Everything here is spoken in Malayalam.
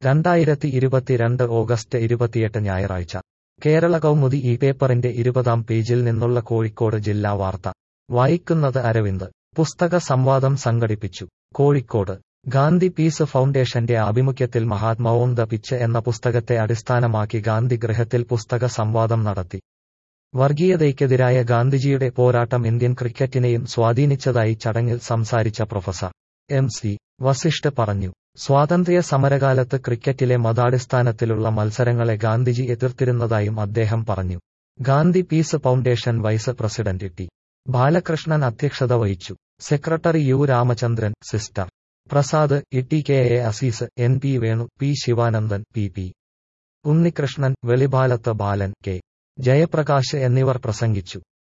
രണ്ടായിരത്തി ഇരുപത്തിരണ്ട് ഓഗസ്റ്റ് ഇരുപത്തിയെട്ട് ഞായറാഴ്ച കേരള കൗമുദി ഈ പേപ്പറിന്റെ ഇരുപതാം പേജിൽ നിന്നുള്ള കോഴിക്കോട് ജില്ലാ വാർത്ത വായിക്കുന്നത് അരവിന്ദ് പുസ്തക സംവാദം സംഘടിപ്പിച്ചു കോഴിക്കോട് ഗാന്ധി പീസ് ഫൗണ്ടേഷന്റെ ആഭിമുഖ്യത്തിൽ മഹാത്മാ ഓൺ ദ പിച്ച് എന്ന പുസ്തകത്തെ അടിസ്ഥാനമാക്കി ഗാന്ധി ഗൃഹത്തിൽ പുസ്തക സംവാദം നടത്തി വർഗീയതയ്ക്കെതിരായ ഗാന്ധിജിയുടെ പോരാട്ടം ഇന്ത്യൻ ക്രിക്കറ്റിനെയും സ്വാധീനിച്ചതായി ചടങ്ങിൽ സംസാരിച്ച പ്രൊഫസർ എം സി വസിഷ്ഠ് പറഞ്ഞു സ്വാതന്ത്ര്യ സമരകാലത്ത് ക്രിക്കറ്റിലെ മതാടിസ്ഥാനത്തിലുള്ള മത്സരങ്ങളെ ഗാന്ധിജി എതിർത്തിരുന്നതായും അദ്ദേഹം പറഞ്ഞു Gandhi peace foundation vice president T Balakrishnan അധ്യക്ഷത വഹിച്ചു secretary U Ramachandran sister Prasad E K A Azeez N P Venu P Sivanandan P P Unnikrishnan Velipalath Balan K Jayaprakash എന്നിവർ പ്രസംഗിച്ചു